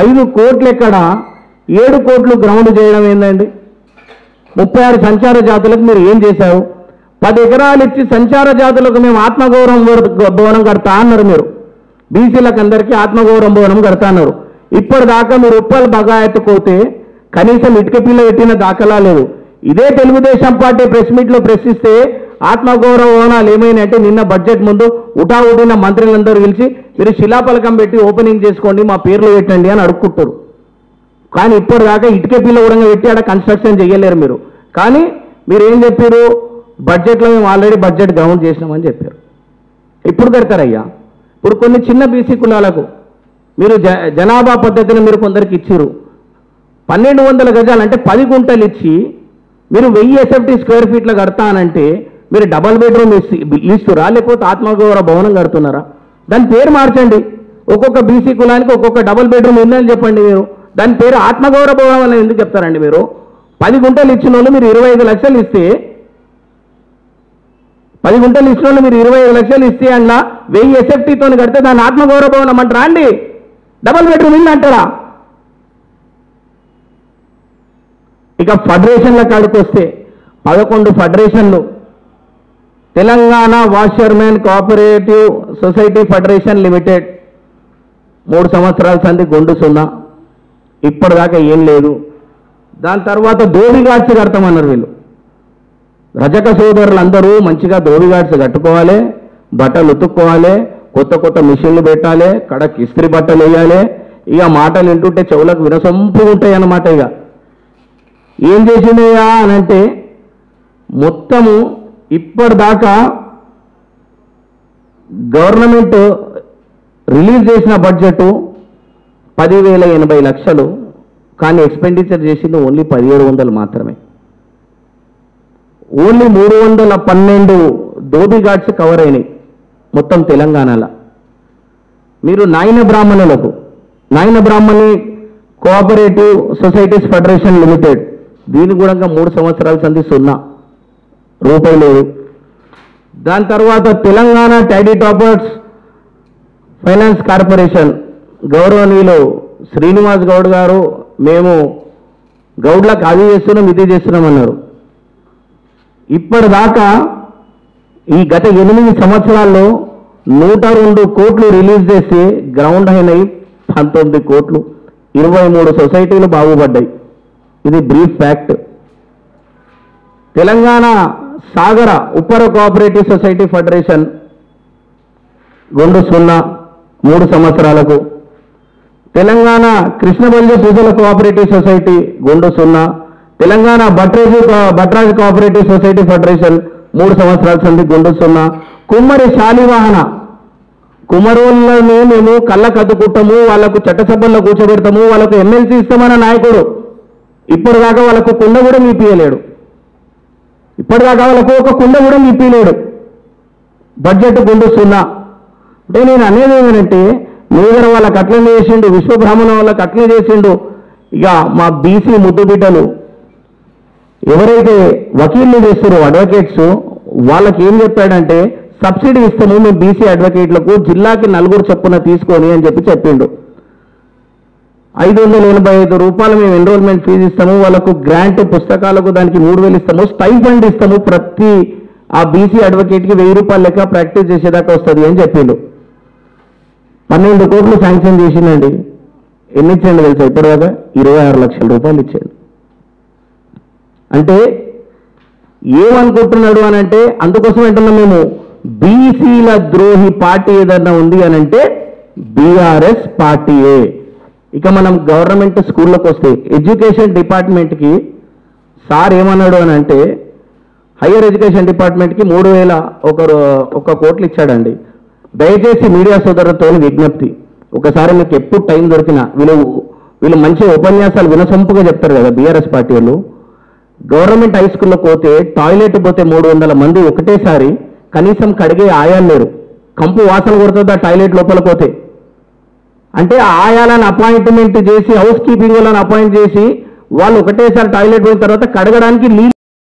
ఐదు కోట్లు ఎక్కడ ఏడు కోట్లు గ్రౌండ్ చేయడం ఏందండి ముప్పై ఆరు సంచార జాతులకు మీరు ఏం చేశారు పది ఎకరాలు ఇచ్చి సంచార జాతులకు మేము ఆత్మగౌరవం వర- భవనం కడతా అన్నారు మీరు బీసీలకు అందరికీ ఆత్మగౌరవం భవనం కడతా అన్నారు ఇప్పటిదాకా మీరు ఉప్పలు బగా ఎత్తుకోతే కనీసం ఇటుక పిల్ల పెట్టిన దాఖలా లేదు ఇదే తెలుగుదేశం పార్టీ ప్రెస్ మీట్లో ప్రశ్నిస్తే ఆత్మగౌరవ భవనాలు ఏమైనాయంటే నిన్న బడ్జెట్ ముందు ఉటా ఉటిన మంత్రులందరూ పిలిచి మీరు శిలాపలకం పెట్టి ఓపెనింగ్ చేసుకోండి మా పేర్లు పెట్టండి అని అడుక్కుంటారు కానీ ఇప్పటిదాకా ఇటుక పిల్ల కూడా పెట్టి ఆడ కన్స్ట్రక్షన్ చేయలేరు మీరు కానీ మీరు ఏం చెప్పారు బడ్జెట్లో మేము ఆల్రెడీ బడ్జెట్ గ్రౌండ్ చేసినామని చెప్పారు ఇప్పుడు కడతారయ్యా ఇప్పుడు కొన్ని చిన్న బీసీ కులాలకు మీరు జ జనాభా పద్ధతిని మీరు కొందరికి ఇచ్చిర్రు పన్నెండు వందల గజాలు అంటే పది గుంటలు ఇచ్చి మీరు వెయ్యి ఎస్ఎఫ్టీ స్క్వేర్ ఫీట్లు కడతానంటే మీరు డబల్ బెడ్రూమ్ ఇస్తురా లేకపోతే ఆత్మగౌరవ భవనం కడుతున్నారా దాని పేరు మార్చండి ఒక్కొక్క బీసీ కులానికి ఒక్కొక్క డబుల్ బెడ్రూమ్ ఉందని చెప్పండి మీరు దాని పేరు ఆత్మగౌరవ భవనం అని ఎందుకు చెప్తారండి మీరు పది గుంటలు ఇచ్చిన వాళ్ళు మీరు ఇరవై ఐదు లక్షలు ఇస్తే పది గుంటలు ఇచ్చిన వాళ్ళు మీరు ఇరవై ఐదు లక్షలు ఇస్తే అన్న వెయ్యి ఎస్ఎఫ్టీతో కడితే దాన్ని ఆత్మగౌరవ భవనం అంటారా అండి డబల్ బెడ్రూమ్ ఇల్లు అంటారా ఇక ఫెడరేషన్ల కాడికి వస్తే పదకొండు ఫెడరేషన్లు Telangana washermen cooperative society federation limited మూడు సంవత్సరాల సంది గొండు సున్నా ఇప్పటిదాకా ఏం లేదు దాని తర్వాత ధోబి గాడ్స్ కడతామన్నారు వీళ్ళు రజక సోదరులు అందరూ మంచిగా ధోబి గాడ్స్ కట్టుకోవాలి బట్టలు ఉతుక్కోవాలి కొత్త కొత్త మిషన్లు పెట్టాలి కడకి ఇస్త్రీ బట్టలు వేయాలి ఇక మాటలు వింటుంటే చెవులకు వినసొంపు ఉంటాయి అన్నమాట ఇక ఏం చేసిందయ్యా అని అంటే మొత్తము ఇప్పటిదాకా గవర్నమెంట్ రిలీజ్ చేసిన బడ్జెట్ పదివేల ఎనభై లక్షలు కానీ ఎక్స్పెండిచర్ చేసింది ఓన్లీ పదిహేడు వందలు మాత్రమే ఓన్లీ మూడు వందల పన్నెండు ధోబీ ఘాట్స్ కవర్ అయినాయి మొత్తం తెలంగాణలో మీరు నాయన బ్రాహ్మణులకు నాయన బ్రాహ్మణి కోఆపరేటివ్ సొసైటీస్ ఫెడరేషన్ లిమిటెడ్ దీని కూడా మూడు సంవత్సరాల సంది సున్నా రూపాయి లేదు దాని తర్వాత Telangana toddy tappers finance corporation గౌరవనీయులు శ్రీనివాస్ గౌడ్ గారు మేము గౌడ్లకు అది చేస్తున్నాం ఇది చేస్తున్నాం అన్నారు ఇప్పటిదాకా ఈ గత ఎనిమిది సంవత్సరాల్లో నూట రెండు కోట్లు రిలీజ్ చేసి గ్రౌండ్ అయినాయి పంతొమ్మిది కోట్లు ఇరవై మూడు సొసైటీలు బాగుపడ్డాయి ఇది బ్రీఫ్ ఫ్యాక్ట్ తెలంగాణ సాగర ఉప్పర కోఆపరేటివ్ సొసైటీ ఫెడరేషన్ రెండు సున్నా మూడు సంవత్సరాలకు తెలంగాణ కృష్ణబల్య పూజల కోఆపరేటివ్ సొసైటీ గుండు సున్నా Telangana Bhatraju Bhatraju cooperative society federation మూడు సంవత్సరాల సంది గుండు సున్నా కుమ్మరి శాలివాహన కుమరోళ్ళను మేము కళ్ళకు అద్దుకుంటాము వాళ్ళకు చట్టసభల్లో కూర్చోబెడతాము వాళ్ళకు ఎమ్మెల్సీ ఇస్తామన్న నాయకుడు ఇప్పటిదాకా వాళ్ళకు కుండ కూడా మీపియలేడు ఇప్పటిదాకా వాళ్ళకు ఒక కుండ కూడా మీపియలేడు బడ్జెట్ గుండు సున్నా అంటే నేను అనేది ఏమంటే మీదర వాళ్ళకి అట్లనే చేసిండు విశ్వబ్రాహ్మణ వాళ్ళకి అట్లనే చేసిండు ఇక మా బీసీ ముద్దు బిడ్డలు ఎవరైతే వకీళ్ళు చేస్తారో అడ్వకేట్స్ వాళ్ళకి ఏం చెప్పాడంటే సబ్సిడీ ఇస్తాము మేము బీసీ అడ్వకేట్లకు జిల్లాకి నలుగురు చొప్పున తీసుకొని అని చెప్పి చెప్పిండు ఐదు వందల ఎనభై ఐదు రూపాయలు మేము ఎన్రోల్మెంట్ ఫీజు ఇస్తాము వాళ్ళకు గ్రాంట్ పుస్తకాలకు దానికి మూడు వేలు ఇస్తాము స్టైఫండ్ ఇస్తాము ప్రతి ఆ బీసీ అడ్వకేట్కి వెయ్యి రూపాయలు లెక్క ప్రాక్టీస్ చేసేదాకా వస్తుంది అని చెప్పిండు పన్నెండు కోట్లు శాంక్షన్ చేసిందండి ఎన్ని ఇచ్చాడు తెలుసా ఇప్పటిదాకా ఇరవై ఆరు లక్షల రూపాయలు ఇచ్చాడు అంటే ఏమనుకుంటున్నాడు అని అంటే అందుకోసం అంటున్నాం మేము బీసీల ద్రోహి పార్టీ ఏదన్నా ఉంది అని అంటే బీఆర్ఎస్ పార్టీయే ఇక మనం గవర్నమెంట్ స్కూల్లోకి వస్తే ఎడ్యుకేషన్ డిపార్ట్మెంట్కి సార్ ఏమన్నాడు అని అంటే హయ్యర్ ఎడ్యుకేషన్ డిపార్ట్మెంట్కి మూడు వేల ఒక రో- ఒక కోట్లు ఇచ్చాడండి దయచేసి మీడియా సోదరులతో విజ్ఞప్తి ఒకసారి మీకు ఎప్పుడు టైం దొరికినా వీళ్ళు వీళ్ళు మంచి ఉపన్యాసాలు వినసొంపుగా చెప్తారు కదా బీఆర్ఎస్ పార్టీ వాళ్ళు గవర్నమెంట్ హై స్కూల్లో పోతే టాయిలెట్ పోతే మూడు వందల మంది ఒకటేసారి కనీసం కడిగే ఆయాలు లేరు కంపు వాసన కొడుతుంది ఆ టాయిలెట్ లోపల పోతే అంటే ఆ ఆయాలను అపాయింట్మెంట్ చేసి హౌస్ కీపింగ్ వాళ్ళని అపాయింట్ చేసి వాళ్ళు ఒకటేసారి టాయిలెట్ పోయిన తర్వాత కడగడానికి నీళ్ళు